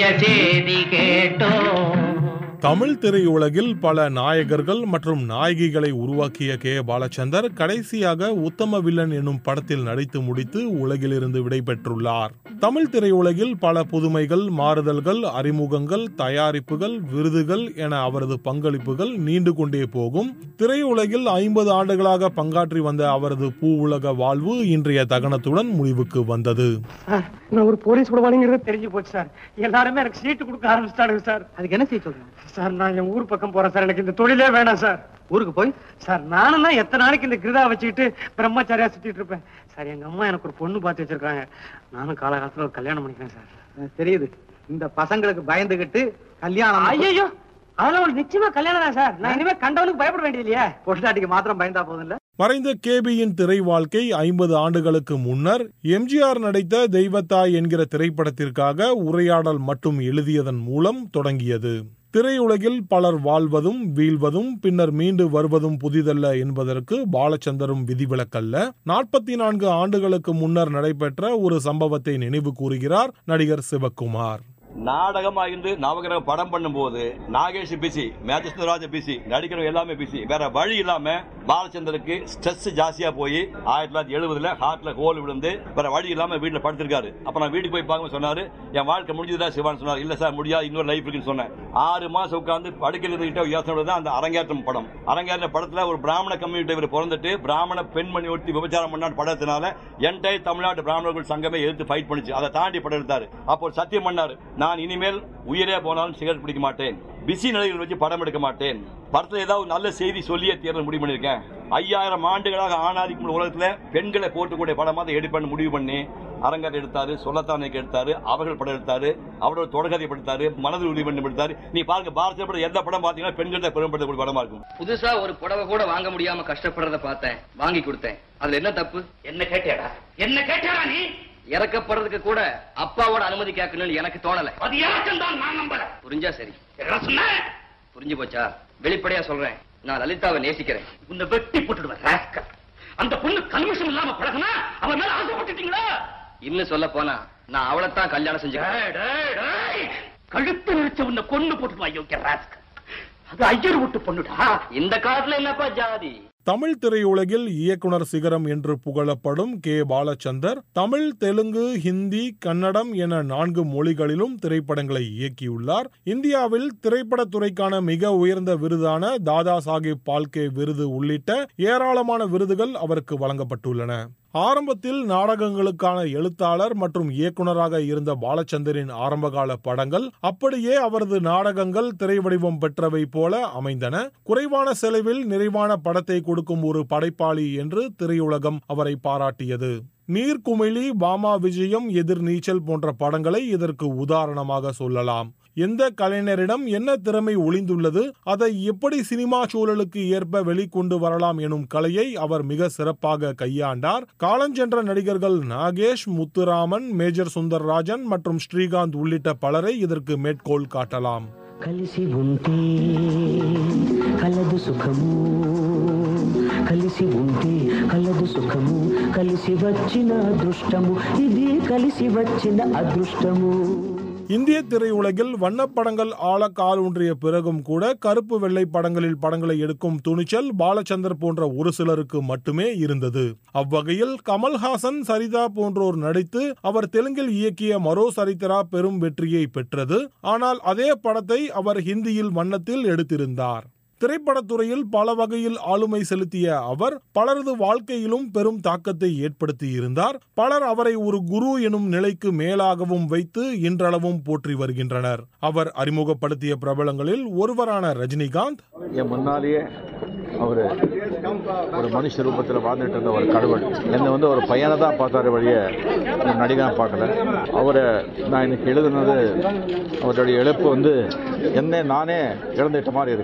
செய்தி கேட்டோம் தமிழ் திரையுலகில் பல நாயகர்கள் மற்றும் நாயகிகளை உருவாக்கிய கே பாலச்சந்தர் கடைசியாக உத்தம வில்லன் என்னும் படத்தில் நடித்து முடித்து உலகிலிருந்து விடைபெற்றுள்ளார் தமிழ் திரையுலகில் பல புதுமைகள் மாறுதல்கள் அறிமுகங்கள் தயாரிப்புகள் விருதுகள் என அவரது பங்களிப்புகள் நீண்டு கொண்டே போகும் திரையுலகில் ஐம்பது ஆண்டுகளாக பங்காற்றி வந்த அவரது பூ உலக வாழ்வு இன்றைய தகனத்துடன் முடிவுக்கு வந்தது சார் நான் ஒரு போலீஸ் குடவாளிங்கிறது தெரிஞ்சு போச்சு சார் எல்லாருமே எனக்கு சீட்டு கொடுக்க ஆரம்பிச்சிட்டாங்க சார் அதுக்கு என்ன செய்ய சொல்றேன் சார் நான் என் ஊர் பக்கம் போறேன் சார் எனக்கு இந்த தொழிலே வேணாம் சார் ஊருக்கு போய் சார் நானும் தான் எத்தனை நாளைக்கு இந்த கிருதா வச்சுக்கிட்டு பிரம்மச்சாரியா சுத்திட்டு இருப்பேன் சார் எங்க அம்மா எனக்கு ஒரு பொண்ணு பார்த்து வச்சிருக்காங்க நானும் காலகாலத்துல ஒரு கல்யாணம் பண்ணிக்கிறேன் சார் எனக்கு தெரியுது இந்த பசங்களுக்கு பயந்துகிட்டு கல்யாணம் ஐயோ அதெல்லாம் உங்களுக்கு நிச்சயமா கல்யாணம் தான் சார் நான் இனிமே கண்டவனுக்கு பயப்பட வேண்டியது இல்லையா பொட்டாட்டிக்கு மாத்திரம் பயந்தா போதும் இல்ல மறைந்த கேபியின் திரை வாழ்க்கை ஐம்பது ஆண்டுகளுக்கு முன்னர் எம்ஜிஆர் நடித்த தெய்வத்தாய் என்கிற திரைப்படத்திற்காக உரையாடல் மட்டும் எழுதியதன் மூலம் தொடங்கியது திரையுலகில் பலர் வாழ்வதும் வீழ்வதும் பின்னர் மீண்டு வருவதும் புதிதல்ல என்பதற்கு பாலச்சந்தரும் விதிவிலக்கல்ல நாற்பத்தி நான்கு ஆண்டுகளுக்கு முன்னர் நடைபெற்ற ஒரு சம்பவத்தை நினைவு கூறுகிறார் நடிகர் சிவக்குமார் நாடகமா இருந்து நவகிரக படம் பண்ணும்போது நாகேஷ் பிசி மேஜஸ்வராஜ பிசி நடிக்கிறவங்க எல்லாமே பிசி வேற வழி இல்லாம பாலச்சந்தருக்கு ஸ்ட்ரெஸ் ஜாஸ்தியா போய் ஆயிரத்தி தொள்ளாயிரத்தி எழுபதுல ஹார்ட்ல ஹோல் விழுந்து வேற வழி இல்லாம வீட்டுல படுத்திருக்காரு அப்ப நான் வீட்டுக்கு போய் பார்க்க சொன்னாரு என் வாழ்க்கை முடிஞ்சதா சிவான் சொன்னார் இல்ல சார் முடியாது இன்னொரு லைஃப் இருக்குன்னு சொன்னேன் ஆறு மாசம் உட்கார்ந்து படுக்கையில் இருந்துகிட்ட யோசனை தான் அந்த அரங்கேற்றம் படம் அரங்கேற்ற படத்துல ஒரு பிராமண கம்யூனிட்டி இவர் பிறந்துட்டு பிராமண பெண்மணி ஒருத்தி விபச்சாரம் பண்ணான்னு படத்தினால என்டையர் தமிழ்நாட்டு பிராமணர்கள் சங்கமே எதிர்த்து ஃபைட் பண்ணுச்சு அதை தாண்டி படம் எடுத்தாரு அப்போ ஒரு சத்தியம் பண்ணாரு நான் இனிமேல் உயிரே போனாலும் சிகரெட் பிடிக்க மாட்டேன் பிஸி நிலையில் வச்சு படம் எடுக்க மாட்டேன் படத்துல ஏதாவது நல்ல செய்தி சொல்லியே தேர்தல் முடிவு பண்ணிருக்கேன் ஐயாயிரம் ஆண்டுகளாக ஆணாதிக்கும் உலகத்துல பெண்களை போட்டுக்கூடிய படமா அதை எடுப்பேன் முடிவு பண்ணி அரங்கர் எடுத்தாரு சொல்லத்தானைக்கு எடுத்தாரு அவர்கள் படம் எடுத்தாரு அவரோட தொடர்கதை படுத்தாரு மனதில் உறுதி பண்ணி எடுத்தாரு நீ பாருங்க பாரதிய படம் எந்த படம் பாத்தீங்கன்னா பெண்கள் தான் பெரும்படுத்தக்கூடிய படமா இருக்கும் புதுசா ஒரு புடவை கூட வாங்க முடியாம கஷ்டப்படுறத பார்த்தேன் வாங்கி கொடுத்தேன் அதுல என்ன தப்பு என்ன கேட்டியாடா என்ன கேட்டியாடா நீ இறக்கப்படுறதுக்கு கூட அப்பாவோட அனுமதி கேட்கணும்னு எனக்கு தோணல அது யாருக்கும் தான் நான் நம்பல புரிஞ்சா சரி சொன்ன புரிஞ்சு போச்சா வெளிப்படையா சொல்றேன் நான் லலிதாவை நேசிக்கிறேன் உன்னை வெட்டி போட்டுடுவேன் அந்த பொண்ணு கல்மிஷம் இல்லாம பழகுனா அவன் மேல ஆசைப்பட்டுட்டீங்களா இன்னும் சொல்ல போனா நான் அவளைத்தான் கல்யாணம் செஞ்சேன் கழுத்து நினைச்ச உன்னை கொண்டு போட்டுடுவா யோக்கிய ராஸ்க அது ஐயர் விட்டு பொண்ணுடா இந்த காலத்துல என்னப்பா ஜாதி தமிழ் திரையுலகில் இயக்குனர் சிகரம் என்று புகழப்படும் கே பாலச்சந்தர் தமிழ் தெலுங்கு ஹிந்தி கன்னடம் என நான்கு மொழிகளிலும் திரைப்படங்களை இயக்கியுள்ளார் இந்தியாவில் திரைப்படத்துறைக்கான மிக உயர்ந்த விருதான தாதா சாஹிப் பால்கே விருது உள்ளிட்ட ஏராளமான விருதுகள் அவருக்கு வழங்கப்பட்டுள்ளன ஆரம்பத்தில் நாடகங்களுக்கான எழுத்தாளர் மற்றும் இயக்குனராக இருந்த பாலச்சந்தரின் ஆரம்பகால படங்கள் அப்படியே அவரது நாடகங்கள் திரைவடிவம் பெற்றவை போல அமைந்தன குறைவான செலவில் நிறைவான படத்தை கொடுக்கும் ஒரு படைப்பாளி என்று திரையுலகம் அவரை பாராட்டியது நீர்க்குமிழி பாமா விஜயம் எதிர்நீச்சல் போன்ற படங்களை இதற்கு உதாரணமாக சொல்லலாம் எந்த கலைஞரிடம் என்ன திறமை ஒளிந்துள்ளது அதை எப்படி சினிமா சூழலுக்கு ஏற்ப வெளிக்கொண்டு வரலாம் எனும் கலையை அவர் மிக சிறப்பாக கையாண்டார் காலஞ்சென்ற நடிகர்கள் நாகேஷ் முத்துராமன் மேஜர் சுந்தர்ராஜன் மற்றும் ஸ்ரீகாந்த் உள்ளிட்ட பலரை இதற்கு மேற்கோள் காட்டலாம் కలిసి ఉంటే కలదు సుఖము కలిసి ఉంటే కలదు సుఖము కలిసి వచ్చిన అదృష్టము ఇది కలిసి వచ్చిన అదృష్టము இந்திய திரையுலகில் வண்ணப்படங்கள் ஆழ காலூன்றிய பிறகும் கூட கருப்பு வெள்ளை படங்களில் படங்களை எடுக்கும் துணிச்சல் பாலச்சந்தர் போன்ற ஒரு சிலருக்கு மட்டுமே இருந்தது அவ்வகையில் கமல்ஹாசன் சரிதா போன்றோர் நடித்து அவர் தெலுங்கில் இயக்கிய மரோ சரித்திரா பெரும் வெற்றியை பெற்றது ஆனால் அதே படத்தை அவர் ஹிந்தியில் வண்ணத்தில் எடுத்திருந்தார் திரைப்படத்துறையில் பல வகையில் ஆளுமை செலுத்திய அவர் பலரது வாழ்க்கையிலும் பெரும் தாக்கத்தை ஏற்படுத்தி இருந்தார் பலர் அவரை ஒரு குரு எனும் நிலைக்கு மேலாகவும் வைத்து இன்றளவும் போற்றி வருகின்றனர் அவர் அறிமுகப்படுத்திய பிரபலங்களில் ஒருவரான ரஜினிகாந்த் என் முன்னாலேயே அவர் ஒரு மனுஷ ரூபத்தில் வாழ்ந்துட்டு இருந்த ஒரு கடவுள் என்னை வந்து ஒரு பையனை தான் பார்த்தாரு வழிய ஒரு நடிகனா பார்க்கல அவரை நான் இன்னைக்கு எழுதுனது அவருடைய இழப்பு வந்து என்னை நானே இழந்துட்ட மாதிரி இருக்கு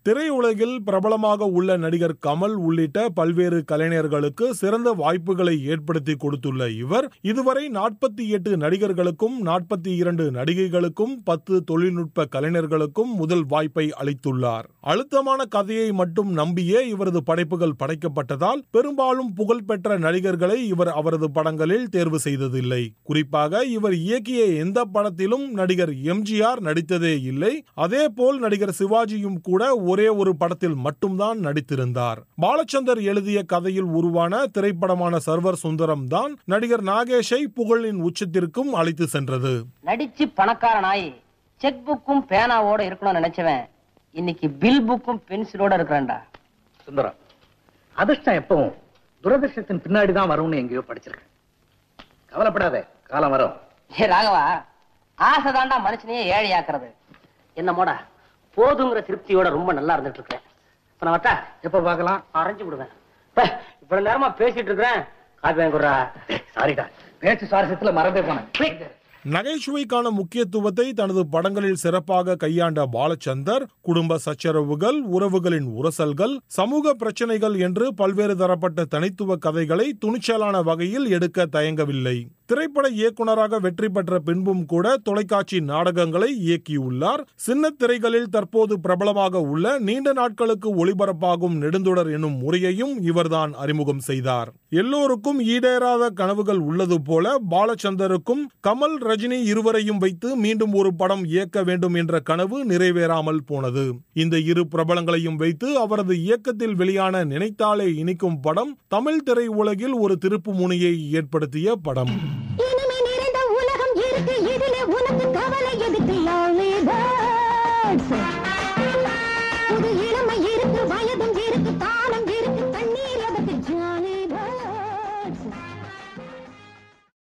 திரையுலகில் பிரபலமாக உள்ள நடிகர் கமல் உள்ளிட்ட பல்வேறு கலைஞர்களுக்கு சிறந்த வாய்ப்புகளை ஏற்படுத்தி கொடுத்துள்ள இவர் இதுவரை நாற்பத்தி எட்டு நடிகர்களுக்கும் நாற்பத்தி இரண்டு நடிகைகளுக்கும் பத்து தொழில்நுட்ப கலைஞர்களுக்கும் முதல் வாய்ப்பை அளித்துள்ளார் அழுத்தமான கதையை மட்டும் நம்பியே இவரது படைப்புகள் படைக்கப்பட்டதால் பெரும்பாலும் புகழ்பெற்ற நடிகர்களை இவர் அவரது படங்களில் தேர்வு செய்ததில்லை குறிப்பாக இவர் இயக்கிய எந்த படத்திலும் நடிகர் எம்ஜிஆர் நடித்ததே இல்லை அதேபோல் நடிகர் சிவாஜியும் கூட ஒரே ஒரு படத்தில் மட்டும்தான் நடித்திருந்தார் பாலச்சந்தர் எழுதிய கதையில் உருவான திரைப்படமான சர்வர் சுந்தரம் தான் நடிகர் நாகேஷை புகழின் உச்சத்திற்கும் அழைத்து சென்றது நடிச்சு பணக்காரன் ஆயி செக் புக்கும் பேனாவோட இருக்கணும்னு நினைச்சவன் இன்னைக்கு பில் புக்கும் பென்சிலோட இருக்கிறான்டா சுந்தரம் அதிர்ஷ்டம் எப்பவும் துரதிர்ஷ்டத்தின் பின்னாடி தான் வரும்னு எங்கேயோ படிச்சிருக்கேன் கவலைப்படாத காலம் வரும் ஏ ராகவா ஆசை தாண்டா மனுஷனையே ஏழையாக்குறது என்னமோடா போதுங்கிற திருப்தியோட ரொம்ப நல்லா இருந்துட்டு இருக்கிறேன் இப்ப நான் வட்டா எப்ப பார்க்கலாம் அரைஞ்சு விடுவேன் பே, இவ்வளவு நேரமா பேசிட்டு இருக்கிறேன் காப்பி வாங்கி கொடுறா சாரிடா பேச்சு சுவாரஸ்யத்துல மறந்தே போனேன் நகைச்சுவைக்கான முக்கியத்துவத்தை தனது படங்களில் சிறப்பாக கையாண்ட பாலச்சந்தர் குடும்ப சச்சரவுகள் உறவுகளின் உரசல்கள் சமூக பிரச்சனைகள் என்று பல்வேறு தரப்பட்ட தனித்துவ கதைகளை துணிச்சலான வகையில் எடுக்க தயங்கவில்லை திரைப்பட இயக்குனராக வெற்றி பெற்ற பின்பும் கூட தொலைக்காட்சி நாடகங்களை இயக்கியுள்ளார் சின்ன திரைகளில் தற்போது பிரபலமாக உள்ள நீண்ட நாட்களுக்கு ஒளிபரப்பாகும் நெடுந்தொடர் எனும் முறையையும் இவர்தான் அறிமுகம் செய்தார் எல்லோருக்கும் ஈடேறாத கனவுகள் உள்ளது போல பாலச்சந்தருக்கும் கமல் ரஜினி இருவரையும் வைத்து மீண்டும் ஒரு படம் இயக்க வேண்டும் என்ற கனவு நிறைவேறாமல் போனது இந்த இரு பிரபலங்களையும் வைத்து அவரது இயக்கத்தில் வெளியான நினைத்தாலே இனிக்கும் படம் தமிழ் திரை உலகில் ஒரு திருப்பு முனையை ஏற்படுத்திய படம்